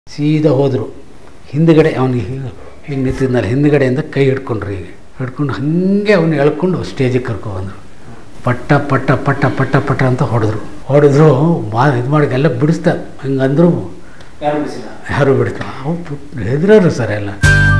ಸೀದಾ ಹೋದರು ಹಿಂದ್ಗಡೆ ಅವನಿಗೆ ಹಿಂಗೆ ನಿಂತಿದ್ನಲ್ಲ ಹಿಂದ್ಗಡೆಯಿಂದ ಕೈ ಹಿಡ್ಕೊಂಡ್ರು ಹೀಗೆ ಹಿಡ್ಕೊಂಡು ಹಾಗೆ ಅವನು ಎಳ್ಕೊಂಡು ಸ್ಟೇಜಿಗೆ ಕರ್ಕೊಬಂದರು ಪಟ್ಟ ಪಟ್ಟ ಪಟ್ಟ ಪಟ್ಟ ಪಟ್ಟ ಅಂತ ಹೊಡೆದ್ರು ಹೊಡೆದ್ರು ಮಾ ಇದು ಮಾಡಿ ಎಲ್ಲ ಬಿಡಿಸ್ತಾ ಹಂಗೆ ಅಂದರು ಯಾರು ಬಿಡಿಸಿಲ್ಲ ಯಾರು ಬಿಡ್ತಾರೆ ಅವು ಹೆದರೋರು ಸರ್ ಎಲ್ಲ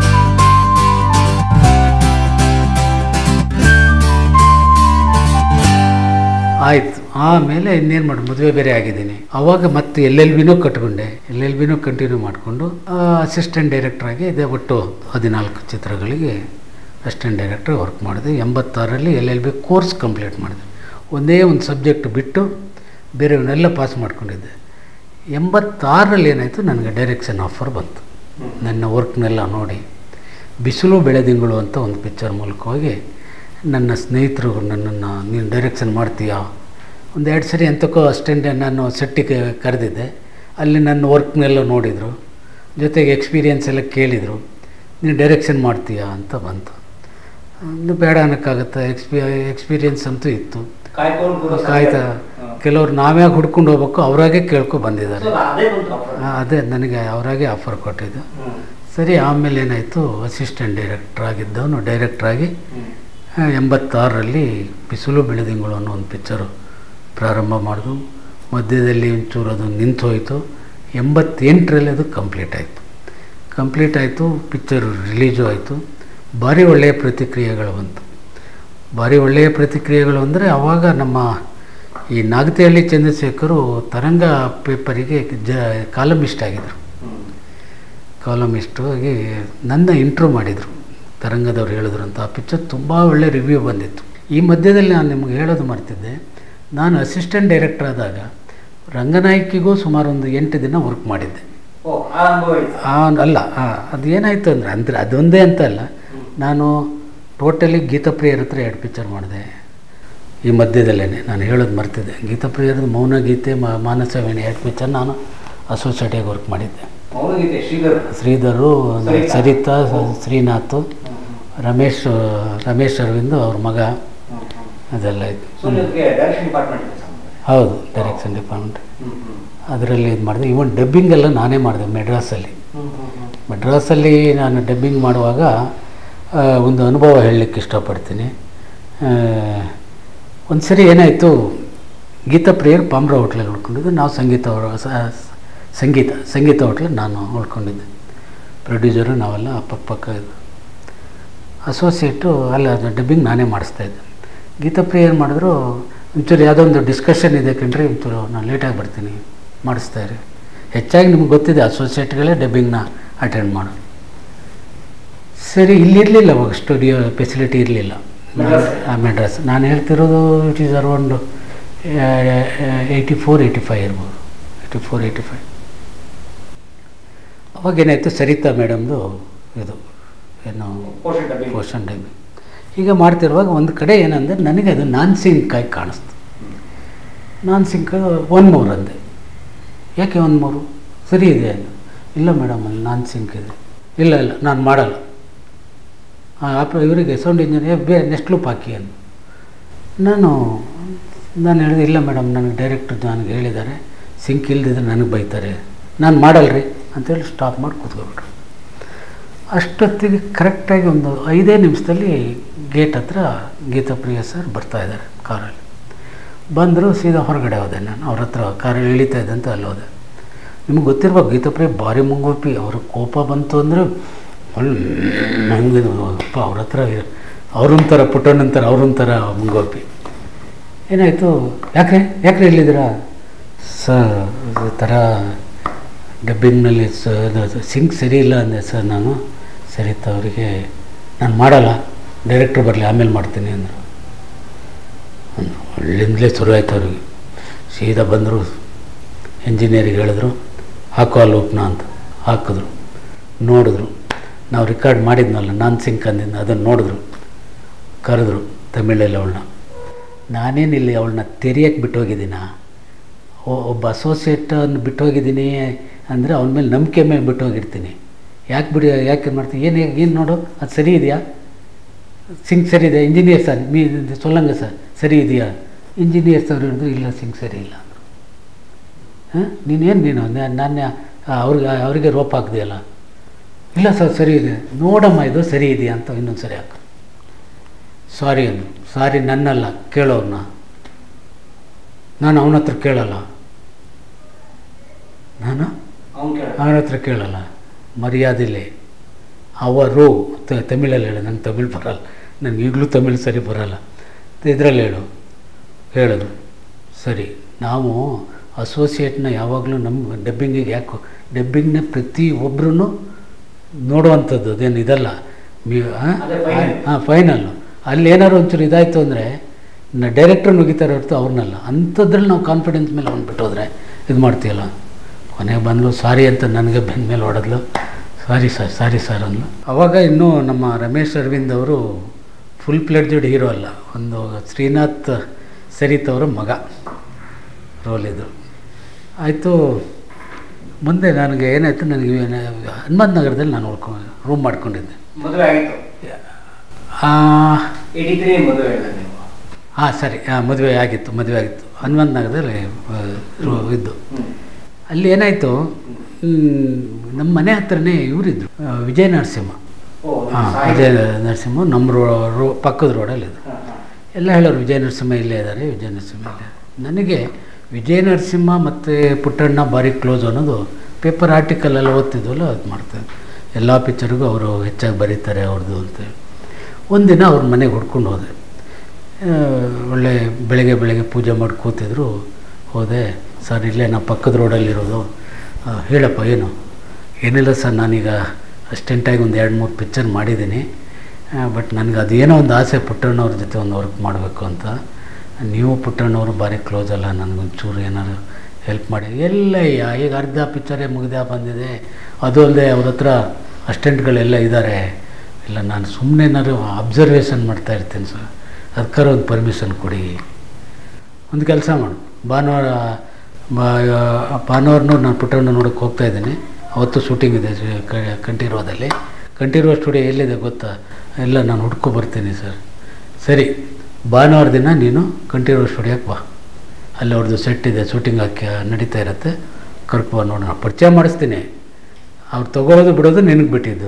ಆಯಿತು ಆಮೇಲೆ ಇನ್ನೇನು ಮಾಡಿ ಮದುವೆ ಬೇರೆ ಆಗಿದ್ದೀನಿ ಅವಾಗ ಮತ್ತೆ ಎಲ್ ಎಲ್ ಬಿನೂ ಕಟ್ಕೊಂಡೆ ಎಲ್ ಎಲ್ ಬಿನೂ ಕಂಟಿನ್ಯೂ ಮಾಡಿಕೊಂಡು ಅಸಿಸ್ಟೆಂಟ್ ಡೈರೆಕ್ಟ್ರಾಗಿ ಇದೇ ಒಟ್ಟು ಹದಿನಾಲ್ಕು ಚಿತ್ರಗಳಿಗೆ ಅಸಿಸ್ಟೆಂಟ್ ಡೈರೆಕ್ಟ್ರ್ ವರ್ಕ್ ಮಾಡಿದೆ ಎಂಬತ್ತಾರರಲ್ಲಿ L L B course complete ಮಾಡಿದೆ ಒಂದೇ ಒಂದು ಸಬ್ಜೆಕ್ಟ್ ಬಿಟ್ಟು ಬೇರೆಯವನ್ನೆಲ್ಲ ಪಾಸ್ ಮಾಡ್ಕೊಂಡಿದ್ದೆ ಎಂಬತ್ತಾರರಲ್ಲಿ ಏನಾಯಿತು ನನಗೆ ಡೈರೆಕ್ಷನ್ ಆಫರ್ ಬಂತು ನನ್ನ ವರ್ಕ್ನೆಲ್ಲ ನೋಡಿ ಬಿಸಿಲು ಬೆಳೆದಿಂಗಳು ಅಂತ ಒಂದು ಪಿಕ್ಚರ್ ಮೂಲಕವಾಗಿ ನನ್ನ ಸ್ನೇಹಿತರು ನನ್ನನ್ನು ನೀನು ಡೈರೆಕ್ಷನ್ ಮಾಡ್ತೀಯಾ ಒಂದು ಎರಡು ಸರಿ ಎಂತಕ್ಕೋ ಅಸ್ಟೆಂಟ್ ನಾನು ಸೆಟ್ಟಿಗೆ ಕರೆದಿದ್ದೆ ಅಲ್ಲಿ ನನ್ನ ವರ್ಕ್ನೆಲ್ಲ ನೋಡಿದರು ಜೊತೆಗೆ ಎಕ್ಸ್ಪೀರಿಯನ್ಸ್ ಎಲ್ಲ ಕೇಳಿದರು ನೀನು ಡೈರೆಕ್ಷನ್ ಮಾಡ್ತೀಯಾ ಅಂತ ಬಂತು ಇನ್ನು ಬೇಡ ಅನ್ನೋಕ್ಕಾಗತ್ತೆ ಎಕ್ಸ್ಪಿ ಎಕ್ಸ್ಪೀರಿಯನ್ಸ್ ಅಂತೂ ಇತ್ತು ಕಾಯ್ಕೊಂಡು ಕೂರೋ ಕಾಯ್ತಾ ಹ್ಮ್. ಕೆಲವ್ರು ನಾವೇ ಹುಡ್ಕೊಂಡು ಹೋಗ್ಬೇಕು ಅವರಾಗೆ ಕೇಳ್ಕೊ ಬಂದಿದ್ದಾರೆ So, ಅದೇ ಬಂತು offer. ಆ, ಅದೇ ನನಗೆ ಅವರಾಗೆ ಆಫರ್ ಕೊಟ್ಟಿದ್ದು ಹ್ಮ್. ಸರಿ ಆಮೇಲೆ ಏನಾಯಿತು ಅಸಿಸ್ಟೆಂಟ್ ಡೈರೆಕ್ಟ್ರ್ ಆಗಿದ್ದವನು ಡೈರೆಕ್ಟ್ರಾಗಿ ಹ್ಮ್. ಎಂಬತ್ತಾರರಲ್ಲಿ ಬಿಸಿಲು ಬೆಳೆದಿಂಗಳು ಅನ್ನೋ ಒಂದು ಪಿಕ್ಚರು ಪ್ರಾರಂಭ ಮಾಡಿದು ಮಧ್ಯದಲ್ಲಿ ಒಂಚೂರು ಅದು ನಿಂತು ಹೋಯಿತು ಎಂಬತ್ತೆಂಟರಲ್ಲಿ ಅದು ಕಂಪ್ಲೀಟ್ ಆಯಿತು ಕಂಪ್ಲೀಟ್ ಆಯಿತು ಪಿಕ್ಚರು ರಿಲೀಸು ಆಯಿತು ಭಾರಿ ಒಳ್ಳೆಯ ಪ್ರತಿಕ್ರಿಯೆಗಳು ಬಂತು ಭಾರಿ ಒಳ್ಳೆಯ ಪ್ರತಿಕ್ರಿಯೆಗಳು ಅಂದರೆ ಆವಾಗ ನಮ್ಮ ಈ ನಾಗತಿಹಳ್ಳಿ ಚಂದ್ರಶೇಖರು ತರಂಗ ಪೇಪರಿಗೆ ಜ ಕಾಲಮಿಸ್ಟ್ ಆಗಿದ್ದರು ಹ್ಮ್. ಕಾಲಮಿಸ್ಟು ಆಗಿ ನನ್ನ ಇಂಟ್ರೂ ಮಾಡಿದರು ತರಂಗದವ್ರು ಹೇಳಿದ್ರು ಅಂತ ಆ ಪಿಕ್ಚರ್ ತುಂಬ ಒಳ್ಳೆ ರಿವ್ಯೂ ಬಂದಿತ್ತು ಈ ಮಧ್ಯದಲ್ಲಿ ನಾನು ನಿಮ್ಗೆ ಹೇಳೋದು ಮರ್ತಿದ್ದೆ ನಾನು ಅಸಿಸ್ಟೆಂಟ್ ಡೈರೆಕ್ಟರ್ ಆದಾಗ ರಂಗನಾಯಕಿಗೂ ಸುಮಾರು ಒಂದು ಎಂಟು ದಿನ ವರ್ಕ್ ಮಾಡಿದ್ದೆ ಓ, ಆ ಅನುಭವ ಇತ್ತು. ಆ ಅಲ್ಲ ಆ, ಅದು ಏನಾಯಿತು ಅಂದರೆ ಅಂದರೆ ಅದೊಂದೇ ಅಂತ ಅಲ್ಲ ನಾನು ಟೋಟಲಿ ಗೀತಪ್ರಿಯರ ಹತ್ರ ಎರಡು ಪಿಕ್ಚರ್ ಮಾಡಿದೆ ಈ ಮಧ್ಯದಲ್ಲೇ ನಾನು ಹೇಳೋದು ಮರ್ತಿದ್ದೆ ಗೀತಪ್ರಿಯರದ ಮೌನ ಗೀತೆ ಮ ಮಾನಸವೇಣಿ ಎರಡು ಪಿಕ್ಚರ್ ನಾನು ಅಸೋಸಿಯೇಟಿಗೆ ವರ್ಕ್ ಮಾಡಿದ್ದೆ ಮೌನಗೀತೆ ಶ್ರೀಧರ್ ಶ್ರೀಧರು ಸರಿತಾ. ಸರಿತಾ ಶ್ರೀನಾಥ್ ಹ್ಮ್, ಹ್ಮ್. ರಮೇಶ್ ರಮೇಶ್ ಅರವಿಂದ್ ಅವ್ರ ಮಗ ಹ್ಮ್, ಹ್ಮ್. ಅದೆಲ್ಲ ಇತ್ತು So, ನಿಮ್ಗೆ ಡೈರೆಕ್ಷನ್ ಡಿಪಾರ್ಟ್ಮೆಂಟ್ ಕೆಲಸ ಮಾಡಿದ್ರಿ? ಹೌದು ಡೈರೆಕ್ಷನ್ ಡಿಪಾರ್ಟ್ಮೆಂಟ್ ಹ್ಮ್, ಹ್ಮ್. ಅದರಲ್ಲಿ ಇದು ಮಾಡಿದೆ ಇವನ್ ಡಬ್ಬಿಂಗ್ ಎಲ್ಲ ನಾನೇ ಮಾಡಿದೆ ಮೆಡ್ರಾಸಲ್ಲಿ ಹ್ಮ್, ಹ್ಮ್, ಹ್ಮ್. ಮಡ್ರಾಸಲ್ಲಿ ನಾನು ಡಬ್ಬಿಂಗ್ ಮಾಡುವಾಗ ಆ, ಒಂದು ಅನುಭವ ಹೇಳಲಿಕ್ಕೆ ಇಷ್ಟಪಡ್ತೀನಿ ಒಂದು ಸರಿ ಏನಾಯಿತು ಗೀತಾ ಪ್ರಿಯರ್ ಪಾಮ್ರ ಹೋಟ್ಲಲ್ಲಿ ಉಳ್ಕೊಂಡಿದ್ದು ನಾವು ಸಂಗೀತ ಅವ್ರ ಸ- ಸಂಗೀತ ಸಂಗೀತ ಹೋಟ್ಲಲ್ಲಿ ನಾನು ಉಳ್ಕೊಂಡಿದ್ದೆ ಪ್ರೊಡ್ಯೂಸರು ನಾವೆಲ್ಲ ಪಕ್ಕ ಪಕ್ಕ ಇದು ಅಸೋಸಿಯೇಟು ಅಲ್ಲ ಅದು ಡಬ್ಬಿಂಗ್ ನಾನೇ ಮಾಡಿಸ್ತಾ ಇದ್ದೆ ಗೀತಾ ಪ್ರಿಯ ಏನು ಮಾಡಿದ್ರು ಒಂಚೂರು ಯಾವುದೋ ಒಂದು ಡಿಸ್ಕಷನ್ ಇದೆ ಕಣ್ರಿ ಒಂಚೂರು ನಾನು ಲೇಟಾಗಿ ಬರ್ತೀನಿ ಮಾಡಿಸ್ತಾ ಇರಿ ಹೆಚ್ಚಾಗಿ ನಿಮ್ಗೆ ಗೊತ್ತಿದೆ ಅಸೋಸಿಯೇಟ್ಗಳೇ ಡಬ್ಬಿಂಗ್ನ ಅಟೆಂಡ್ ಮಾಡು ಸರಿ ಇಲ್ಲಿರಲಿಲ್ಲ ಅವಾಗ ಸ್ಟುಡಿಯೋ ಫೆಸಿಲಿಟಿ ಇರಲಿಲ್ಲ ಮೆಡ್ರಾಸ್? ಮೆಡ್ರಾಸ್ ನಾನು ಹೇಳ್ತಿರೋದು it is around eighty four eighty five ಇರ್ಬೋದು ಏಯ್ಟಿ ಫೋರ್ ಏಯ್ಟಿ ಫೈವ್ ಅವಾಗೇನಾಯಿತು ಸರಿತಾ ಮೇಡಮ್ದು ಇದು ಏನು Portion dubbing. ಪೋಷನ್ ಡೈಮಿ ಈಗ ಮಾಡ್ತಿರುವಾಗ ಒಂದು ಕಡೆ ಏನಂದರೆ ನನಗೆ ಅದು ನಾನ್ ಸಿಂಕ್ ಆಗಿ ಕಾಣಿಸ್ತು ಹ್ಮ್. ನಾನ್ ಸಿಂಕ್ ಒನ್ ಮೂರ್ ಅಂದೆ ಯಾಕೆ ಒನ್ ಮೂರು ಸರಿ ಇದೆ ಅಂದ ಇಲ್ಲ ಮೇಡಮ್ ಅಲ್ಲಿ ನಾನ್ ಸಿಂಕ್ ಇದೆ ಇಲ್ಲ ಇಲ್ಲ ನಾನು ಮಾಡಲ್ಲ ಆಪ ಇವರಿಗೆ ಸೌಂಡ್ ಇಂಜಿನಿಯರ್ ಬೇ ನೆಕ್ಸ್ಟ್ ಲೂಪ್ ಹಾಕಿ ಅಂದು ನಾನು ನಾನು ಹೇಳಿದೆ ಇಲ್ಲ ಮೇಡಮ್ ನನಗೆ ಡೈರೆಕ್ಟರ್ ನನಗೆ ಹೇಳಿದ್ದಾರೆ ಸಿಂಕ್ ಇಲ್ದಿದ್ರೆ ನನಗೆ ಬೈತಾರೆ ನಾನು ಮಾಡಲ್ರಿ ಅಂತೇಳಿ ಸ್ಟಾಪ್ ಮಾಡಿ ಕೂತ್ಕೊಬಿಟ್ರು ಅಷ್ಟೊತ್ತಿಗೆ ಕರೆಕ್ಟಾಗಿ ಒಂದು ಐದೇ ನಿಮಿಷದಲ್ಲಿ ಗೇಟ್ ಹತ್ರ ಗೀತಾಪ್ರಿಯ ಸರ್ ಬರ್ತಾ ಇದ್ದಾರೆ ಕಾರಲ್ಲಿ ಬಂದರು ಸೀದಾ ಹೊರಗಡೆ ಹೋದೆ ನಾನು ಅವ್ರ ಹತ್ರ ಕಾರಲ್ಲಿ ಇಳಿತಾ ಇದ್ದಂತೆ ಅಲ್ಲಿ ಹೋದೆ ನಿಮ್ಗೆ ಗೊತ್ತಿರ್ಬೇಕು ಗೀತಾಪ್ರಿಯ ಭಾರಿ ಮುಂಗೋಪಿ ಅವ್ರ ಕೋಪ ಬಂತು ಅಂದರೆ ಹಂಗೆ ಅಪ್ಪ ಅವ್ರ ಹತ್ರ ಅವ್ರೊಂಥರ ಪುಟ್ಟಣ್ಣಂತರ ಅವ್ರೊಂಥರ ಮುಂಗೋಪಿ ಏನಾಯಿತು ಯಾಕ್ರೆ ಯಾಕ್ರೆ ಇಲ್ಲಿದ್ದೀರಾ ಸರ್ ಈ ಥರ ಡಬ್ಬಿಂಗ್ನಲ್ಲಿ ಸ ಸಿಂಕ್ ಸರಿ ಇಲ್ಲ ಅಂದೆ ಸರ್ ನಾನು ಸರಿತಾ ಅವರಿಗೆ ನಾನು ಮಾಡಲ್ಲ ಡೈರೆಕ್ಟ್ರ್ ಬರಲಿ ಆಮೇಲೆ ಮಾಡ್ತೀನಿ ಅಂದರು ಅಲ್ಲಿಂದಲೇ ಶುರು ಆಯ್ತು ಅವ್ರಿಗೆ ಸೀದಾ ಬಂದರು ಇಂಜಿನಿಯರಿಗೆ ಹೇಳಿದ್ರು ಹಾಕೋ ಅಲ್ಲಿ ಉಪ್ನ ಅಂತ ಹಾಕಿದ್ರು ನೋಡಿದ್ರು ನಾವು ರೆಕಾರ್ಡ್ ಮಾಡಿದ್ನಲ್ಲ ನಾನ್ ಸಿಂಕ್ ಅಂದಿದ್ನ ಅದನ್ನು ನೋಡಿದ್ರು ಕರೆದ್ರು ತಮಿಳಲ್ಲಿ ಅವಳನ್ನ ನಾನೇನಿಲ್ಲ ಅವಳನ್ನ ತೆರೆಯಕ್ಕೆ ಬಿಟ್ಟೋಗಿದ್ದೀನ ಒಬ್ಬ ಅಸೋಸಿಯೇಟನ್ನು ಬಿಟ್ಟೋಗಿದ್ದೀನಿ ಅಂದರೆ ಅವನ ಮೇಲೆ ನಂಬಿಕೆ ಮೇಲೆ ಬಿಟ್ಟೋಗಿರ್ತೀನಿ ಯಾಕೆ ಬಿಡಿ ಯಾಕೆ ಮಾಡ್ತೀನಿ ಏನು ಏನು ನೋಡು ಅದು ಸರಿ ಇದೆಯಾ ಸಿಂಕ್ ಸರಿ ಇದೆ ಇಂಜಿನಿಯರ್ ಸರ್ ಮೀ ಸೊಲ್ಲಂಗ ಸರ್ ಸರಿ ಇದೆಯಾ ಇಂಜಿನಿಯರ್ಸ್ ಅವ್ರು ಹೇಳಿದ್ರು ಇಲ್ಲ ಸಿಂಕ್ ಸರಿ ಇಲ್ಲ ಅಂದರು ಹಾಂ ನೀನೇನು ನೀನು ನಾನು ಅವ್ರಿಗೆ ಅವರಿಗೆ ರೋಪ್ ಹಾಕ್ದೆಯಲ್ಲ ಇಲ್ಲ ಸರ್ ಸರಿ ಇದೆ ನೋಡಮ್ಮ ಇದು ಸರಿ ಇದೆಯಾ ಅಂತ ಇನ್ನೊಂದು ಸರಿ ಹಾಕು ಸಾರಿ ಅಂದು ಸಾರಿ ನನ್ನಲ್ಲ ಕೇಳೋರ್ನ ನಾನು ಅವನ ಹತ್ರ ಕೇಳಲ್ಲ ನಾನು ಅವ್ನು ಕೇಳ ಅವನ ಹತ್ರ ಕೇಳಲ್ಲ ಮರ್ಯಾದಿಲೆ ಅವರು ತ- ತಮಿಳಲ್ಲಿ ಹೇಳು ನಂಗೆ ತಮಿಳ್ ಬರಲ್ಲ ನನಗೆ ಈಗಲೂ ತಮಿಳ್ ಸರಿ ಬರಲ್ಲ ಇದರಲ್ಲಿ ಹೇಳು ಹೇಳೋದು ಸರಿ ನಾವು ಅಸೋಸಿಯೇಟ್ನ ಯಾವಾಗಲೂ ನಮ್ಮ ಡಬ್ಬಿಂಗಿಗೆ ಯಾಕೆ ಡಬ್ಬಿಂಗ್ನ ಪ್ರತಿ ಒಬ್ಬರೂ ನೋಡುವಂಥದ್ದು ಅದೇನು ಇದಲ್ಲ ಅದೇ final. ಹಾಂ ಫೈನಲ್ಲು ಅಲ್ಲಿ ಏನಾದ್ರು ಒಂಚೂರು ಇದಾಯಿತು ಅಂದರೆ ಡೈರೆಕ್ಟ್ರ್ ನುಗಿತಾರೆ ಹೊರತು ಅವ್ರನ್ನಲ್ಲ ಅಂಥದ್ರಲ್ಲಿ ನಾವು ಕಾನ್ಫಿಡೆನ್ಸ್ ಮೇಲೆ ಬಂದ್ಬಿಟ್ಟು ಹೋದರೆ ಇದು ಮಾಡ್ತೀಯಲ್ಲ ಕೊನೆಗೆ ಬಂದಳು ಸಾರಿ ಅಂತ ನನಗೆ ಬೆನ್ನ ಮೇಲೆ ಹೊಡೆದ್ಲು ಸಾರಿ ಸರ್ ಸಾರಿ ಸರ್ ಅಂದ್ಲು ಅವಾಗ ಇನ್ನೂ ನಮ್ಮ ರಮೇಶ್ ಅರವಿಂದ್ ಅವರು ಫುಲ್ ಪ್ಲೇಡ್ಜೆಡ್ ಹೀರೋ ಅಲ್ಲ ಒಂದು ಶ್ರೀನಾಥ್ ಸರಿತ್ ಅವರ ಮಗ ರೋಲ್ ಇದು ಆಯಿತು ಮುಂದೆ ನನಗೆ ಏನಾಯಿತು ನನಗೆ ಹನುಮಂತ ನಗರದಲ್ಲಿ ನಾನು ಉಳ್ಕೊ ರೂಮ್ ಮಾಡ್ಕೊಂಡಿದ್ದೆ ಮದುವೆ ಆಗಿತ್ತು ಏಯ್ಟಿ ತ್ರೀ ಮದುವೆ ಹೇಳಿದೆ ನೀವು ಹಾಂ ಸರಿ ಹಾಂ ಮದುವೆ ಆಗಿತ್ತು ಮದುವೆ ಆಗಿತ್ತು ಹನುಮಂತ ನಗರದಲ್ಲಿ ಆ, ರು- ಇದ್ದು ಹ್ಮ್. ಅಲ್ಲಿ ಏನಾಯಿತು ನಮ್ಮ ಮನೆ ಹತ್ರನೇ ಇವರಿದ್ರು ವಿಜಯ ನರಸಿಂಹ ಓ ಹಾಂ ಸಾಹಿತ್ಯ. ವಿಜಯ ನರಸಿಂಹ ನಮ್ಮ ರೋ ರೋ ಪಕ್ಕದ ರೋಡಲ್ಲಿ ಇದು ಹಾ, ಹಾ. ಎಲ್ಲ ಹೇಳೋರು ವಿಜಯ ನರಸಿಂಹ ಇಲ್ಲೇ ಇದ್ದಾರೆ ವಿಜಯ ನರಸಿಂಹ ಇಲ್ಲೇ ನನಗೆ ವಿಜಯ ನರಸಿಂಹ ಮತ್ತು ಪುಟ್ಟಣ್ಣ ಭಾರಿ ಕ್ಲೋಸ್ ಅನ್ನೋದು ಪೇಪರ್ ಆರ್ಟಿಕಲೆಲ್ಲ ಓದ್ತಿದ್ವಲ್ಲ ಅದು ಮಾಡ್ತಾರೆ ಎಲ್ಲ ಪಿಕ್ಚರ್ಗೂ ಅವರು ಹೆಚ್ಚಾಗಿ ಬರೀತಾರೆ ಅವ್ರದ್ದು ಅಂತೇಳಿ ಒಂದಿನ ಅವ್ರ ಮನೆಗೆ ಹುಡ್ಕೊಂಡು ಹೋದೆ ಆ, ಒಳ್ಳೆ ಬೆಳಗ್ಗೆ ಬೆಳಗ್ಗೆ ಪೂಜೆ ಮಾಡಿ ಕೂತಿದ್ರು ಹೋದೆ ಸರ್ ಇಲ್ಲೇ ನಾ ಪಕ್ಕದ ರೋಡಲ್ಲಿರೋದು ಆ, ಹೇಳಪ್ಪ ಏನು ಏನಿಲ್ಲ ಸರ್ ನಾನೀಗ ಅಸ್ಟೆಂಟಾಗಿ ಒಂದು ಎರಡು ಮೂರು ಪಿಕ್ಚರ್ ಮಾಡಿದ್ದೀನಿ ಬಟ್ ನನಗೆ ಅದೇನೋ ಒಂದು ಆಸೆ ಪುಟ್ಟಣ್ಣವ್ರ ಜೊತೆ ಒಂದು ವರ್ಕ್ ಮಾಡಬೇಕು ಅಂತ ನೀವು ಪುಟ್ಟಣ್ಣವರು ಭಾರಿ ಕ್ಲೋಸ್ ಅಲ್ಲ ನನಗೊಂಚೂರು ಏನಾದ್ರು ಹೆಲ್ಪ್ ಮಾಡಿ ಎಲ್ಲಯ್ಯ ಈಗ ಅರ್ಧ ಪಿಕ್ಚರೇ ಮುಗಿದ ಬಂದಿದೆ ಅದು ಅಲ್ಲದೆ ಅವ್ರ ಹತ್ರ ಅಸ್ಟೆಂಟ್ಗಳೆಲ್ಲ ಇದ್ದಾರೆ ಇಲ್ಲ ನಾನು ಸುಮ್ಮನೆ ಏನಾದ್ರು ಅಬ್ಸರ್ವೇಷನ್ ಮಾಡ್ತಾ ಇರ್ತೀನಿ ಸರ್ ಅದಕ್ಕಾರ ಒಂದು ಪರ್ಮಿಷನ್ ಕೊಡಿ ಒಂದು ಕೆಲಸ ಮಾಡು ಭಾನುವಾರ ಬಾ- ಭಾನುವಾರನೂ ನಾನು ಪುಟ್ಟಣ್ಣ ನೋಡೋಕ್ಕೆ ಹೋಗ್ತಾ ಇದ್ದೀನಿ ಅವತ್ತು ಶೂಟಿಂಗ್ ಇದೆ ಶ- ಕ- ಕಂಠೀರವದಲ್ಲಿ ಕಂಠೀರವ ಸ್ಟುಡಿಯೋ ಎಲ್ಲಿದೆ ಗೊತ್ತಾ ಎಲ್ಲ ನಾನು ಹುಡ್ಕೊ ಬರ್ತೀನಿ ಸರ್ ಸರಿ ಭಾನುವಾರ ದಿನ ನೀನು ಕಂಠೀರವ ಸ್ಟುಡಿಯೋಕ್ಕೆ ಬಾ ಅಲ್ಲಿ ಅವ್ರದ್ದು ಸೆಟ್ ಇದೆ ಶೂಟಿಂಗ್ ಹಾಕಿ ನಡೀತಾ ಇರುತ್ತೆ ಕರ್ಕೊ ಬಾ ನೋಡೋಣ ಪರಿಚಯ ಮಾಡಿಸ್ತೀನಿ ಅವ್ರು ತೊಗೊಳೋದು ಬಿಡೋದು ನಿನಗೆ ಬಿಟ್ಟಿದ್ದು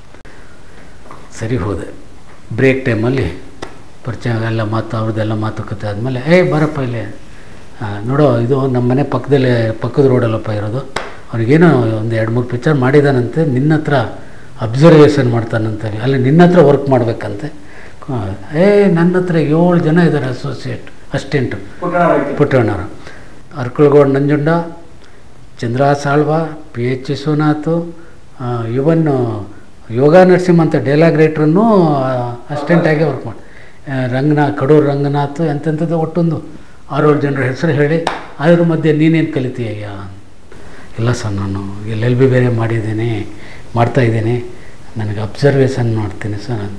ಸರಿ ಹೋದೆ ಬ್ರೇಕ್ ಟೈಮಲ್ಲಿ ಪರಿಚಯ ಎಲ್ಲ ಮಾತು ಅವ್ರದ್ದೆಲ್ಲ ಮಾತುಕತೆ ಆದಮೇಲೆ ಏಯ್ ಬರಪ್ಪ ಇಲ್ಲಿ ಆ, ನೋಡೋ ಇದು ನಮ್ಮ ಮನೆ ಪಕ್ಕದಲ್ಲೇ ಪಕ್ಕದ ರೋಡಲ್ಲಪ್ಪ ಇರೋದು ಅವ್ರಿಗೇನೋ ಒಂದು ಎರಡು ಮೂರು ಪಿಕ್ಚರ್ ಮಾಡಿದಾನಂತೆ ನಿನ್ನ ಹತ್ರ ಅಬ್ಸರ್ವೇಷನ್ ಮಾಡ್ತಾನಂತೆ ಅಲ್ಲಿ ನಿನ್ನ ಹತ್ರ ವರ್ಕ್ ಮಾಡಬೇಕಂತೆ ಏ ನನ್ನ ಹತ್ರ ಏಳು ಜನ ಇದ್ದಾರೆ ಅಸೋಸಿಯೇಟ್ ಅಸ್ಟೆಂಟು ಪುಟ್ಟಣ್ಣ ಹೋಯ್ತು. ಪುಟ್ಟಣ್ಣವರು ಅರ್ಕಲ್ಗೌಡ ನಂಜುಂಡ ಚಂದ್ರ ಸಾಳ್ವ ಪಿ ಎಚ್ ವಿಶ್ವನಾಥ್ ಇವನ್ ಯೋಗ ನರಸಿಂಹ ಅಂತ ಡೈಲಾಗ್ ರೈಟ್ರನ್ನು ಅಸಿಸ್ಟೆಂಟಾಗಿ ವರ್ಕ್ ಮಾಡಿ ಆ, ರಂಗನಾಥ್ ಕಡೂರು ರಂಗನಾಥ್ ಎಂತೆಂಥದ್ದು ಒಟ್ಟೊಂದು ಆರೇಳು ಜನರ ಹೆಸರು ಹೇಳಿ ಅದ್ರ ಮಧ್ಯೆ ನೀನೇನು ಕಲಿತೀಯಯ್ಯ ಇಲ್ಲ ಸರ್ ನಾನು ಎಲ್ ಎಲ್ ಬಿ ಬೇರೆ ಮಾಡಿದ್ದೀನಿ ಮಾಡ್ತಾಯಿದ್ದೀನಿ ನನಗೆ ಅಬ್ಸರ್ವೇಷನ್ ಮಾಡ್ತೀನಿ ಸರ್ ನಾನು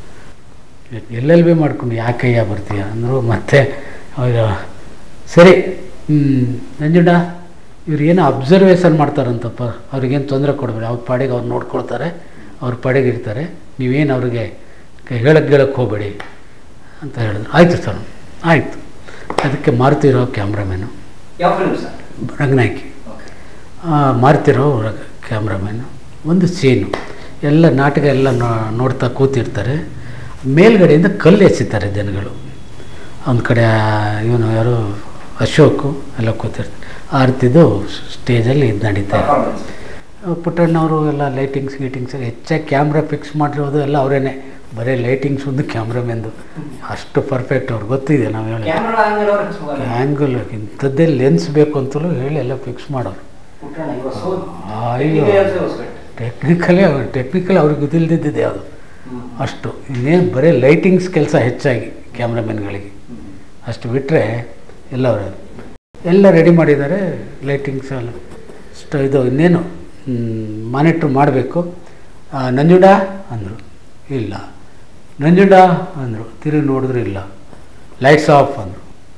ಎಲ್ ಎಲ್ ಬಿ ಮಾಡ್ಕೊಂಡು ಯಾಕಯ್ಯ ಬರ್ತೀಯ ಅಂದರು ಮತ್ತೆ ಅವ್ರು ಸರಿ ಹ್ಮ್, ನಂಜುಂಡ ಇವ್ರು ಏನೋ ಅಬ್ಸರ್ವೇಷನ್ ಮಾಡ್ತಾರಂತಪ್ಪ ಅವ್ರಿಗೇನು ತೊಂದರೆ ಕೊಡಬೇಡಿ ಅವ್ರ ಪಾಡಿಗೆ ಅವ್ರು ನೋಡ್ಕೊಳ್ತಾರೆ ಅವ್ರ ಪಾಡಿಗೆ ಇರ್ತಾರೆ ನೀವೇನು ಅವ್ರಿಗೆ ಹೇಳಕ್ಕೆ ಗೆಳಕ್ಕೆ ಹೋಗಬೇಡಿ ಅಂತ ಹೇಳಿದ್ರು ಆಯಿತು ಸರ್ ಆಯಿತು ಅದಕ್ಕೆ ಮಾರುತಿರೋ ಕ್ಯಾಮ್ರಾಮ್ಯಾನು ಯಾವ ಫಿಲ್ಮ್ ಸರ್ ರಂಗನಾಯ್ಕಿ ಓಕೆ ಆ, ಮಾರುತಿರೋ ಕ್ಯಾಮ್ರಾಮ್ಯಾನು ಒಂದು ಸೀನು ಎಲ್ಲ ನಾಟಕ ಎಲ್ಲ ನೋ- ನೋಡ್ತಾ ಕೂತಿರ್ತಾರೆ ಮೇಲ್ಗಡೆಯಿಂದ ಕಲ್ಲು ಎಸಿತಾರೆ ಜನಗಳು ಒಂದು ಕಡೆ ಇವನು ಯಾರು ಅಶೋಕು ಎಲ್ಲ ಕೂತಿರ್ತಾರೆ ಆರ್ತಿದು ಸ್ಟೇಜಲ್ಲಿ ಇದು ನಡೀತಾ ಇದೆ ಪರ್ಫಾರ್ಮೆನ್ಸ್ ಪುಟ್ಟಣ್ಣವರು ಎಲ್ಲ ಲೈಟಿಂಗ್ಸ್ ಗೀಟಿಂಗ್ಸ್ ಹೆಚ್ಚಾಗಿ ಕ್ಯಾಮ್ರಾ ಫಿಕ್ಸ್ ಮಾಡಿರೋದು ಎಲ್ಲ ಅವರೇನೆ ಬರೀ ಲೈಟಿಂಗ್ಸ್ ಒಂದು ಕ್ಯಾಮ್ರಾಮೆಂದು ಅಷ್ಟು ಪರ್ಫೆಕ್ಟ್ ಅವ್ರಿಗೆ ಗೊತ್ತಿದೆ ನಾವು ಹೇಳಿ ಕ್ಯಾಮ್ರಾ ಆಂಗಲ್ ಅವ್ರ ಹೆಸರು ಆ್ಯಂಗಲ್ ಇಂಥದ್ದೇ ಲೆನ್ಸ್ ಬೇಕು ಅಂತಲೂ ಹೇಳಿ ಎಲ್ಲ ಫಿಕ್ಸ್ ಮಾಡೋರು ಪುಟ್ಟಣ್ಣ ಇವಾಗ ಸೋ ಅಯ್ಯೋ ಟೆಕ್ನಿಕಲಿ ಅವ್ರು ಟೆಕ್ನಿಕಲ್ ಅವ್ರಿಗೆ ಗೊತ್ತಿಲ್ದಿದ್ದಿದೆ ಅದು ಅಷ್ಟು ಇನ್ನೇನು ಬರೀ ಲೈಟಿಂಗ್ಸ್ ಕೆಲಸ ಹೆಚ್ಚಾಗಿ ಕ್ಯಾಮ್ರಾಮೆನ್ಗಳಿಗೆ ಅಷ್ಟು ಬಿಟ್ಟರೆ ಎಲ್ಲ ಅವ್ರು ಎಲ್ಲ ರೆಡಿ ಮಾಡಿದ್ದಾರೆ ಲೈಟಿಂಗ್ಸ್ ಎಲ್ಲ ಅಷ್ಟು ಇದು ಇನ್ನೇನು ಮಾನಿಟ್ರ್ ಮಾಡಬೇಕು ನಂಜುಂಡ ಅಂದರು ಇಲ್ಲ ನಂಜುಂಡ ಅಂದರು ತಿರುಗಿ ನೋಡಿದ್ರು ಇಲ್ಲ ಲೈಟ್ಸ್ ಆಫ್ ಅಂದರು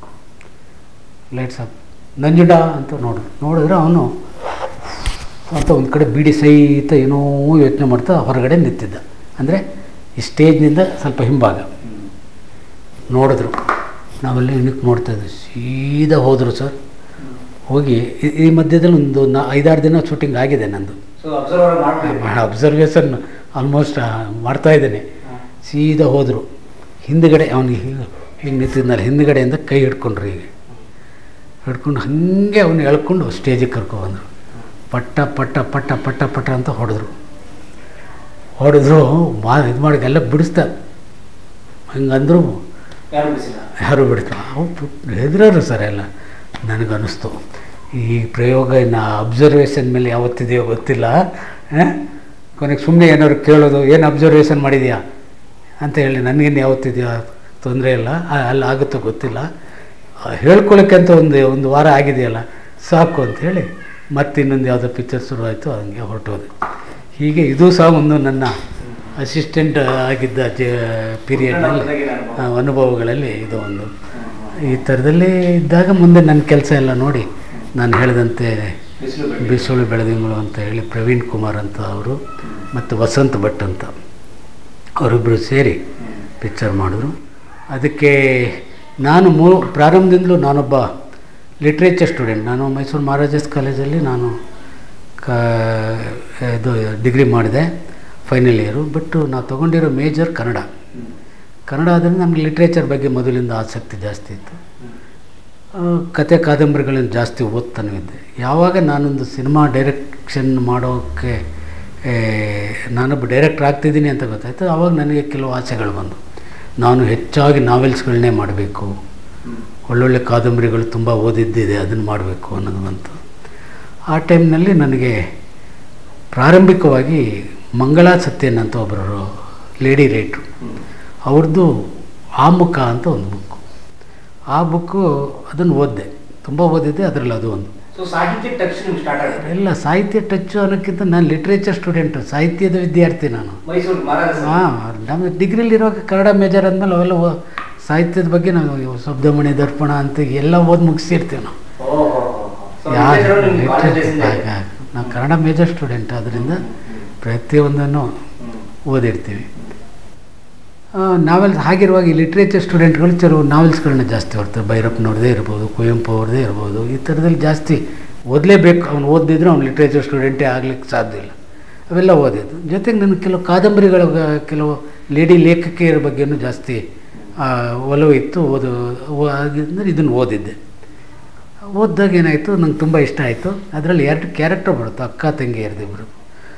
ಲೈಟ್ಸ್ ಆಫ್ ನಂಜುಂಡ ಅಂತ ನೋಡಿದ್ರು ನೋಡಿದ್ರೆ ಅವನು ಅಂತ ಒಂದು ಕಡೆ ಬಿಡಿ ಸಹಿತ ಏನೋ ಯೋಚನೆ ಮಾಡ್ತಾ ಹೊರಗಡೆ ನಿಂತಿದ್ದ ಅಂದರೆ ಈ ಸ್ಟೇಜ್ನಿಂದ ಸ್ವಲ್ಪ ಹಿಂಭಾಗ ನೋಡಿದ್ರು ನಾವೆಲ್ಲ ಇನ್ನಕ್ಕೆ ನೋಡ್ತಾ ಇದ್ವಿ ಸೀದಾ ಹೋದರು ಸರ್ ಹೋಗಿ ಈ- ಈ ಮಧ್ಯದಲ್ಲಿ ಒಂದು ನಾ ಐದಾರು ದಿನ ಶೂಟಿಂಗ್ ಆಗಿದೆ ನಂದು ಸೊ ಅಬ್ಸರ್ವರ್ ಮಾಡ್ಬಿಟ್ಟಿದ್ದೀರಿ ಅಬ್ಸರ್ವೇಷನ್ ಆಲ್ಮೋಸ್ಟ್ ಮಾಡ್ತಾ ಇದ್ದೇನೆ ಸೀದಾ ಹೋದರು ಹಿಂದ್ಗಡೆ ಅವನಿಗೆ ಹಿಂಗೆ ಹಿಂಗೆ ನಿಂತಿದ್ನಲ್ಲ ಹಿಂದ್ಗಡೆಯಿಂದ ಕೈ ಹಿಡ್ಕೊಂಡ್ರು ಹೀಗೆ ಹಿಡ್ಕೊಂಡು ಹಾಗೆ ಅವನು ಎಳ್ಕೊಂಡು ಸ್ಟೇಜಿಗೆ ಕರ್ಕೊಬಂದರು ಪಟ್ಟ ಪಟ್ಟ ಪಟ್ಟ ಪಟ್ಟ ಪಟ್ಟ ಅಂತ ಹೊಡೆದ್ರು ಹೊಡೆದ್ರು ಮಾ ಇದು ಮಾಡಿ ಎಲ್ಲ ಬಿಡಿಸ್ತಾರೆ ಹಂಗಂದ್ರು ಯಾರು ಬಿಡಿಸಿಲ್ಲ ಯಾರು ಬಿಡ್ತಾರೆ ಅವ್ರು ಹೆದರೋರು ಸರ್ ಎಲ್ಲ ನನಗನ್ನಿಸ್ತು ಈ ಪ್ರಯೋಗ ಇನ್ನು ಅಬ್ಸರ್ವೇಷನ್ ಮೇಲೆ ಯಾವತ್ತಿದೆಯೋ ಗೊತ್ತಿಲ್ಲ ಆ? ಕೊನೆಗೆ ಸುಮ್ಮನೆ ಏನಾದ್ರು ಕೇಳೋದು ಏನು ಅಬ್ಸರ್ವೇಷನ್ ಮಾಡಿದ್ಯಾ ಅಂತ ಹೇಳಿ ನನಗೇನು ಯಾವತ್ತಿದೆಯೋ ತೊಂದರೆ ಇಲ್ಲ ಆ, ಅಲ್ಲಿ ಆಗುತ್ತೋ ಗೊತ್ತಿಲ್ಲ ಆ, ಹೇಳ್ಕೊಳ್ಳೋಕ್ಕೆ ಅಂತ ಒಂದು ಒಂದು ವಾರ ಆಗಿದೆಯಲ್ಲ ಸಾಕು ಅಂಥೇಳಿ ಮತ್ತೆ ಇನ್ನೊಂದು ಯಾವುದೋ ಪಿಕ್ಚರ್ ಶುರುವಾಯಿತು ಹಂಗೆ ಹೊರಟೋದೆ ಹೀಗೆ ಇದು ಸಹ ಒಂದು ನನ್ನ ಅಸಿಸ್ಟೆಂಟ್ ಆಗಿದ್ದ ಜ ಪೀರಿಯಡ್ನಲ್ಲಿ ಪುಟ್ಟಣ್ಣನ ಅನುಭವ. ಆ, ಅನುಭವಗಳಲ್ಲಿ ಇದು ಒಂದು ಈ ಥರದಲ್ಲಿ ಇದ್ದಾಗ ಮುಂದೆ ನನ್ನ ಕೆಲಸ ಎಲ್ಲ ನೋಡಿ ನಾನು ಹೇಳಿದಂತೆ ಬಿಸಿಲು ಬಿಡಿ. ಬಿಸುಳು ಬೆಳೆದಿಂಗಳು ಅಂತ ಹೇಳಿ ಪ್ರವೀಣ್ ಕುಮಾರ್ ಅಂತ ಅವರು ಮತ್ತು ವಸಂತ್ ಭಟ್ ಅಂತ ಅವರಿಬ್ಬರು ಸೇರಿ ಪಿಕ್ಚರ್ ಮಾಡಿದ್ರು ಅದಕ್ಕೆ ನಾನು ಮೂ ಪ್ರಾರಂಭದಿಂದಲೂ ನಾನೊಬ್ಬ ಲಿಟ್ರೇಚರ್ ಸ್ಟೂಡೆಂಟ್ ನಾನು ಮೈಸೂರು ಮಹಾರಾಜಾಸ್ ಕಾಲೇಜಲ್ಲಿ ನಾನು ಕ ಇದು ಡಿಗ್ರಿ ಮಾಡಿದೆ ಫೈನಲ್ ಇಯರು ಬಟ್ ನಾವು ತೊಗೊಂಡಿರೋ ಮೇಜರ್ ಕನ್ನಡ ಹ್ಮ್. ಕನ್ನಡ ಆದ್ದರಿಂದ ನಮಗೆ ಲಿಟ್ರೇಚರ್ ಬಗ್ಗೆ ಮೊದಲಿಂದ ಆಸಕ್ತಿ ಜಾಸ್ತಿ ಇತ್ತು ಹ್ಮ್. ಆ, ಕತೆ ಕಾದಂಬರಿಗಳನ್ನು ಜಾಸ್ತಿ ಓದ್ತಾನೂ ಇದ್ದೆ ಯಾವಾಗ ನಾನೊಂದು ಸಿನಿಮಾ ಡೈರೆಕ್ಷನ್ ಮಾಡೋಕ್ಕೆ ಏ, ನಾನೊಬ್ಬ ಡೈರೆಕ್ಟರ್ ಆಗ್ತಿದ್ದೀನಿ ಅಂತ ಗೊತ್ತಾಯ್ತು ಆವಾಗ ನನಗೆ ಕೆಲವು ಆಸೆಗಳು ಬಂದು ನಾನು ಹೆಚ್ಚಾಗಿ ನಾವೆಲ್ಸ್ಗಳನ್ನೇ ಮಾಡಬೇಕು ಹ್ಮ್. ಒಳ್ಳೊಳ್ಳೆ ಕಾದಂಬರಿಗಳು ತುಂಬ ಓದಿದ್ದಿದೆ ಅದನ್ನು ಮಾಡಬೇಕು ಅನ್ನೋದು ಬಂತು ಆ ಟೈಮ್ನಲ್ಲಿ ನನಗೆ ಪ್ರಾರಂಭಿಕವಾಗಿ ಮಂಗಳಾ ಸತ್ಯನ್ ಅಂತ ಒಬ್ಬರು ಲೇಡಿ ರೈಟ್ರು ಹ್ಮ್. ಅವ್ರದ್ದು ಆಮುಖ ಅಂತ ಒಂದು ಬುಕ್ಕು ಆ ಬುಕ್ಕು ಅದನ್ನು ಓದಿದೆ ತುಂಬ ಓದಿದ್ದೆ ಅದರಲ್ಲಿ ಅದು ಒಂದು ಸೊ ಸಾಹಿತ್ಯ ಟಚ್ ನಿಮ್ಗೆ ಸ್ಟಾರ್ಟ್ ಆಗುತ್ತೆ ಎಲ್ಲ ಸಾಹಿತ್ಯ ಟಚ್ಚು ಅನ್ನೋಕ್ಕಿಂತ ನಾನು ಲಿಟ್ರೇಚರ್ ಸ್ಟೂಡೆಂಟು ಸಾಹಿತ್ಯದ ವಿದ್ಯಾರ್ಥಿ ನಾನು ಮೈಸೂರು ಮಹಾರಾಜ ಹಾಂ ನಮ್ಮ ಡಿಗ್ರಿಲಿರುವಾಗ ಕನ್ನಡ ಮೇಜರ್ ಆದಮೇಲೆ ಅವೆಲ್ಲ ಓ- ಸಾಹಿತ್ಯದ ಬಗ್ಗೆ ನಾವು ಇವು ಶಬ್ದಮಣಿ ದರ್ಪಣ ಅಂತ ಎಲ್ಲ ಓದಿ ಮುಗಿಸಿರ್ತೀವಿ ನಾವು ಯಾರು ಲಿಟ್ರೇಚರ್ ನಾವು ಕನ್ನಡ ಮೇಜರ್ ಸ್ಟೂಡೆಂಟ್ ಅದರಿಂದ ಪ್ರತಿಯೊಂದನ್ನು ಓದಿರ್ತೀವಿ ನಾವೆಲ್ಸ್ ಹಾಗಿರುವಾಗ ಈ ಲಿಟ್ರೇಚರ್ ಸ್ಟೂಡೆಂಟ್ಗಳು ಕೆಲವು ನಾವೆಲ್ಸ್ಗಳನ್ನ ಜಾಸ್ತಿ ಓದ್ತಾರೆ ಭೈರಪ್ಪನವ್ರದ್ದೇ ಇರ್ಬೋದು ಕುವೆಂಪು ಅವ್ರದ್ದೇ ಇರ್ಬೋದು ಈ ಥರದಲ್ಲಿ ಜಾಸ್ತಿ ಓದಲೇಬೇಕು ಅವ್ನು ಓದಿದ್ರೆ ಅವ್ನು ಲಿಟ್ರೇಚರ್ ಸ್ಟೂಡೆಂಟೇ ಆಗ್ಲಿಕ್ಕೆ ಸಾಧ್ಯ ಇಲ್ಲ ಅವೆಲ್ಲ ಓದಿದ್ದು ಜೊತೆಗೆ ನನಗೆ ಕೆಲವು ಕಾದಂಬರಿಗಳ ಬ- ಕೆಲವು ಲೇಡಿ ಲೇಖಕಿಯರ ಬಗ್ಗೆನೂ ಜಾಸ್ತಿ ಆ, ಒಲವು ಇತ್ತು ಓದು ಓ- ಹಾಗಂದ್ರೆ ಇದನ್ನು ಓದಿದ್ದೆ ಓದಿದಾಗ ಏನಾಯಿತು ನಂಗೆ ತುಂಬ ಇಷ್ಟ ಆಯಿತು ಅದರಲ್ಲಿ ಎರಡು ಕ್ಯಾರೆಕ್ಟರ್ ಬರುತ್ತೆ ಅಕ್ಕ ತಂಗಿಯರ್ದಿಬ್ಬರು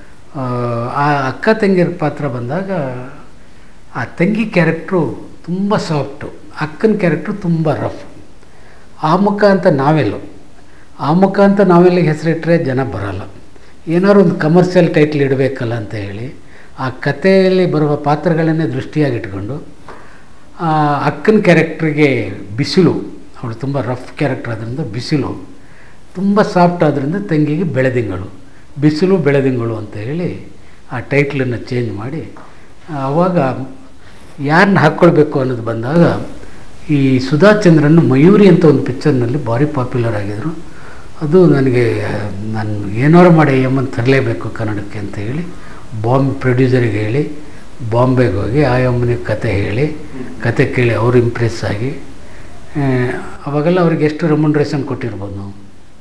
ಆ ಅಕ್ಕ ತಂಗಿಯರ ಪಾತ್ರ ಬಂದಾಗ ಆ ತಂಗಿ ಕ್ಯಾರೆಕ್ಟ್ರು ತುಂಬ ಸಾಫ್ಟು ಅಕ್ಕನ ಕ್ಯಾರೆಕ್ಟ್ರು ತುಂಬ ರಫ್ ಆಮುಖ ಅಂತ ನಾವೆಲ್ಲು ಆಮುಖ ಅಂತ ನಾವೆಲ್ಲಿಗೆ ಹೆಸರಿಟ್ಟರೆ ಜನ ಬರಲ್ಲ ಏನಾದ್ರು ಒಂದು ಕಮರ್ಷಿಯಲ್ ಟೈಟ್ಲ್ ಇಡಬೇಕಲ್ಲ ಅಂತ ಹೇಳಿ ಆ ಕಥೆಯಲ್ಲಿ ಬರುವ ಪಾತ್ರಗಳನ್ನೇ ದೃಷ್ಟಿಯಾಗಿಟ್ಕೊಂಡು ಆ ಅಕ್ಕನ ಕ್ಯಾರೆಕ್ಟ್ರಿಗೆ ಬಿಸಿಲು ಅವಳು ತುಂಬ ರಫ್ ಕ್ಯಾರೆಕ್ಟರ್ ಆದ್ದರಿಂದ ಬಿಸಿಲು ತುಂಬ ಸಾಫ್ಟ್ ಆದ್ದರಿಂದ ತಂಗಿಗೆ ಬೆಳೆದಿಂಗಳು ಬಿಸಿಲು ಬೆಳೆದಿಂಗಳು ಅಂತ ಹೇಳಿ ಆ ಟೈಟ್ಲನ್ನು ಚೇಂಜ್ ಮಾಡಿ ಆವಾಗ ಯಾರನ್ನ ಹಾಕ್ಕೊಳ್ಬೇಕು ಅನ್ನೋದು ಬಂದಾಗ ಈ ಸುಧಾಚಂದ್ರನ್ ಮಯೂರಿ ಅಂತ ಒಂದು ಪಿಕ್ಚರ್ನಲ್ಲಿ ಭಾರಿ ಪಾಪ್ಯುಲರ್ ಆಗಿದ್ರು ಅದು ನನಗೆ ನಾನು ಏನಾರು ಮಾಡಿ ಅಮ್ಮನ ತರಲೇಬೇಕು ಕನ್ನಡಕ್ಕೆ ಅಂತ ಹೇಳಿ ಬಾಂಬ್ ಪ್ರೊಡ್ಯೂಸರಿಗೆ ಹೇಳಿ ಬಾಂಬೆಗೆ ಹೋಗಿ ಆ ಅಮ್ಮನಿಗೆ ಕತೆ ಹೇಳಿ ಕತೆ ಕೇಳಿ ಅವರು ಇಂಪ್ರೆಸ್ ಆಗಿ ಆ, ಅವಾಗೆಲ್ಲ ಅವ್ರಿಗೆ ಎಷ್ಟು ರೆಮ್ಯುನರೇಷನ್ ಕೊಟ್ಟಿರ್ಬೋದು ನಾವು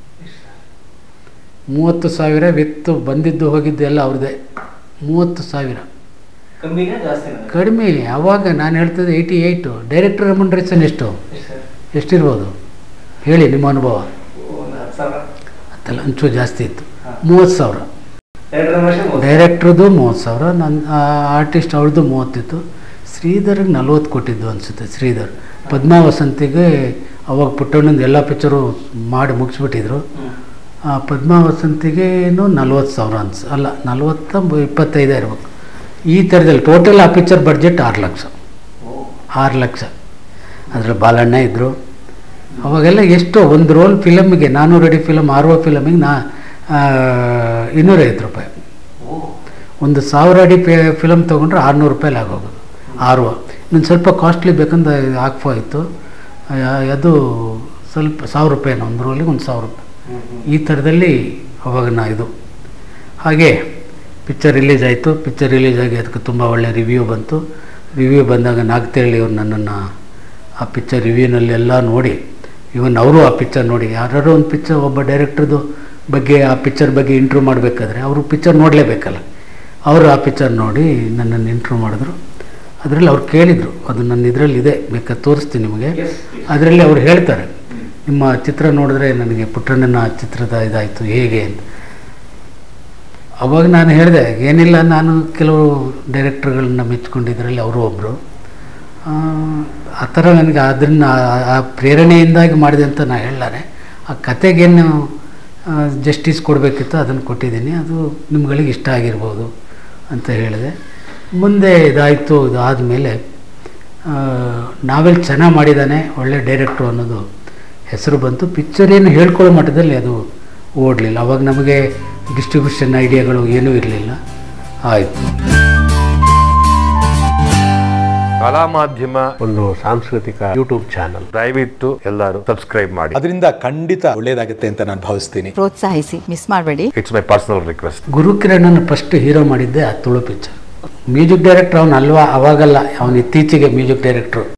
ಮೂವತ್ತು ಸಾವಿರ ವಿತ್ತು ಬಂದಿದ್ದು ಹೋಗಿದ್ದು ಎಲ್ಲ ಅವ್ರದ್ದೇ ಮೂವತ್ತು ಸಾವಿರ ಕಮ್ಮಿನ ಜಾಸ್ತಿ ಕಡಿಮೆ ಆವಾಗ ನಾನು ಹೇಳ್ತಿದ್ದೆ ಏಯ್ಟಿ ಏಯ್ಟು ಡೈರೆಕ್ಟರ್ ರೆಮ್ಯುನರೇಷನ್ ಎಷ್ಟು ಎಷ್ಟಿರ್ಬೋದು ಹೇಳಿ ನಿಮ್ಮ ಅನುಭವ ಒಂದು ಹತ್ತು ಸಾವಿರ ಅದೆಲ್ಲ ಒಂಚೂರು ಜಾಸ್ತಿ ಇತ್ತು ಹಾ. ಮೂವತ್ತು ಸಾವಿರ ಎರಡು ವರ್ಷ ಮೂವತ್ತು. ಡೈರೆಕ್ಟ್ರದ್ದು ಮೂವತ್ತು ಸಾವಿರ ನನ್ನ ಆರ್ಟಿಸ್ಟ್ ಅವ್ರದ್ದು ಮೂವತ್ತಿತ್ತು ಶ್ರೀಧರ್ಗೆ ನಲ್ವತ್ತು ಕೊಟ್ಟಿದ್ದು ಅನಿಸುತ್ತೆ ಶ್ರೀಧರ್ ಪದ್ಮಾ ವಸಂತಿಗೆ ಅವಾಗ ಪುಟ್ಟಣ್ಣಂದು ಎಲ್ಲ ಪಿಕ್ಚರು ಮಾಡಿ ಮುಗಿಸ್ಬಿಟ್ಟಿದ್ರು ಹ್ಮ್. ಆ ಪದ್ಮಾ ವಸಂತಿಗೇನು ನಲ್ವತ್ತು ಸಾವಿರ ಅನ್ಸ್ ಅಲ್ಲ ನಲ್ವತ್ತ ಬ- ಇಪ್ಪತ್ತೈದೇ ಇರ್ಬೇಕು ಈ ಥರದಲ್ಲಿ ಟೋಟಲ್ ಆ ಪಿಕ್ಚರ್ ಬಡ್ಜೆಟ್ ಆರು ಲಕ್ಷ ಓ. ಆರು ಲಕ್ಷ ಅದರಲ್ಲಿ ಬಾಲಣ್ಣ ಇದ್ದರು ಅವಾಗೆಲ್ಲ ಎಷ್ಟೋ ಒಂದು ರೋಲ್ ಫಿಲಮ್ಗೆ ನಾನ್ನೂರು ಅಡಿ ಫಿಲಮ್ ಆರ್ ಒ ಫಿಲಮಿಗೆ ನಾ ಆ, ಇನ್ನೂರೈವತ್ತು ರೂಪಾಯಿ ಓ. ಒಂದು ಸಾವಿರ ಅಡಿ ಪೇ ಫಿಲಮ್ ತೊಗೊಂಡ್ರೆ ಆರುನೂರು ರೂಪಾಯಲ್ಲಿ ಆಗೋಗೋದು ಆರ್ ಒ ಇನ್ನೊಂದು ಸ್ವಲ್ಪ ಕಾಸ್ಟ್ಲಿ ಬೇಕಂದ್ರೆ ಹಾಕ್ಫೋ ಇತ್ತು ಆ, ಅದು ಸ್ವಲ್ಪ ಸಾವಿರ ರೂಪಾಯಿನ ಒಂದು ರೋಲಿಗೆ ಒಂದು ಸಾವಿರ ರೂಪಾಯಿ ಹ್ಮ್, ಹ್ಮ್. ಈ ಥರದಲ್ಲಿ ಅವಾಗ ನಾ ಇದು ಹಾಗೆ ಪಿಕ್ಚರ್ ರಿಲೀಸ್ ಆಯಿತು ಪಿಕ್ಚರ್ ರಿಲೀಸ್ ಆಗಿ ಅದಕ್ಕೆ ತುಂಬ ಒಳ್ಳೆ ರಿವ್ಯೂ ಬಂತು ರಿವ್ಯೂ ಬಂದಾಗ ನಾಗ್ತೇಳಿ ಅವ್ರು ನನ್ನನ್ನು ಆ ಪಿಕ್ಚರ್ ರಿವ್ಯೂನಲ್ಲಿ ಎಲ್ಲ ನೋಡಿ ಇವನ್ ಅವರು ಆ ಪಿಕ್ಚರ್ ನೋಡಿ ಯಾರು ಒಂದು ಪಿಕ್ಚರ್ ಒಬ್ಬ ಡೈರೆಕ್ಟ್ರದ್ದು ಬಗ್ಗೆ ಆ ಪಿಕ್ಚರ್ ಬಗ್ಗೆ ಇಂಟ್ರ್ಯೂ ಮಾಡಬೇಕಾದ್ರೆ ಅವರು ಪಿಕ್ಚರ್ ನೋಡಲೇಬೇಕಲ್ಲ ಅವರು ಆ ಪಿಕ್ಚರ್ ನೋಡಿ ನನ್ನನ್ನು ಇಂಟ್ರ್ಯೂ ಮಾಡಿದ್ರು ಅದರಲ್ಲಿ ಅವ್ರು ಕೇಳಿದರು ಅದು ನನ್ನ ಇದರಲ್ಲಿ ಇದೆ ಬೇಕಾದ್ರೆ ತೋರಿಸ್ತೀನಿ ನಿಮಗೆ Yes, please. ಅದರಲ್ಲಿ ಅವ್ರು ಹೇಳ್ತಾರೆ ನಿಮ್ಮ ಚಿತ್ರ ನೋಡಿದ್ರೆ ನನಗೆ ಪುಟ್ಟಣ್ಣನ ಚಿತ್ರದ ಇದಾಯಿತು ಹೇಗೆ ಅಂತ ಅವಾಗ ನಾನು ಹೇಳಿದೆ ಏನಿಲ್ಲ ನಾನು ಕೆಲವು ಡೈರೆಕ್ಟರ್ಗಳನ್ನ ಮೆಚ್ಕೊಂಡಿದ್ರಲ್ಲಿ ಅವರು ಒಬ್ಬರು ಆ ಥರ ನನಗೆ ಅದನ್ನು ಆ ಪ್ರೇರಣೆಯಿಂದಾಗಿ ಮಾಡಿದೆ ಅಂತ ನಾನು ಹೇಳಲಾರೆ ಆ ಕತೆಗೇನು ಜಸ್ಟಿಸ್ ಕೊಡಬೇಕಿತ್ತು ಅದನ್ನು ಕೊಟ್ಟಿದ್ದೀನಿ ಅದು ನಿಮ್ಗಳಿಗೆ ಇಷ್ಟ ಆಗಿರ್ಬೋದು ಅಂತ ಹೇಳಿದೆ ಮುಂದೆ ಇದಾಯಿತು ಇದಾದಮೇಲೆ ನಾವೆಲ್ ಚೆನ್ನಾಗಿ ಮಾಡಿದ್ದಾನೆ ಒಳ್ಳೆ ಡೈರೆಕ್ಟ್ರು ಅನ್ನೋದು ಹೆಸರು ಬಂತು ಪಿಕ್ಚರ್ ಏನು ಹೇಳ್ಕೊಳ್ಳೋ ಮಟ್ಟದಲ್ಲಿ ಅದು ಓಡಲಿಲ್ಲ ಅವಾಗ ನಮಗೆ ಡಿಸ್ಟ್ರಿಬ್ಯೂಷನ್ ಐಡಿಯಾಗಳು ಏನೂ ಇರಲಿಲ್ಲ ಆಯಿತು ಕಲಾ ಮಾಧ್ಯಮ ಒಂದು ಸಾಂಸ್ಕೃತಿಕ ಯೂಟ್ಯೂಬ್ ಚಾನಲ್ ದಯವಿಟ್ಟು ಎಲ್ಲರೂ ಸಬ್ಸ್ಕ್ರೈಬ್ ಮಾಡಿ ಅದರಿಂದ ಖಂಡಿತ ಒಳ್ಳೇದಾಗುತ್ತೆ ಅಂತ ನಾನು ಭಾವಿಸ್ತೀನಿ ಪ್ರೋತ್ಸಾಹಿಸಿ ಮಿಸ್ ಮಾಡಬೇಡಿ ಇಟ್ಸ್ ಮೈ ಪರ್ಸನಲ್ ರಿಕ್ವೆಸ್ಟ್ ಗುರುಕಿರಣನ ಫಸ್ಟ್ ಹೀರೋ ಮಾಡಿದ್ದೆ ಆ ತುಳು ಪಿಕ್ಚರ್ ಮ್ಯೂಸಿಕ್ ಡೈರೆಕ್ಟರ್ ಅವನು ಅಲ್ವಾ ಅವಾಗಲ್ಲ ಅವನು ಇತ್ತೀಚೆಗೆ ಮ್ಯೂಸಿಕ್ ಡೈರೆಕ್ಟ್ರು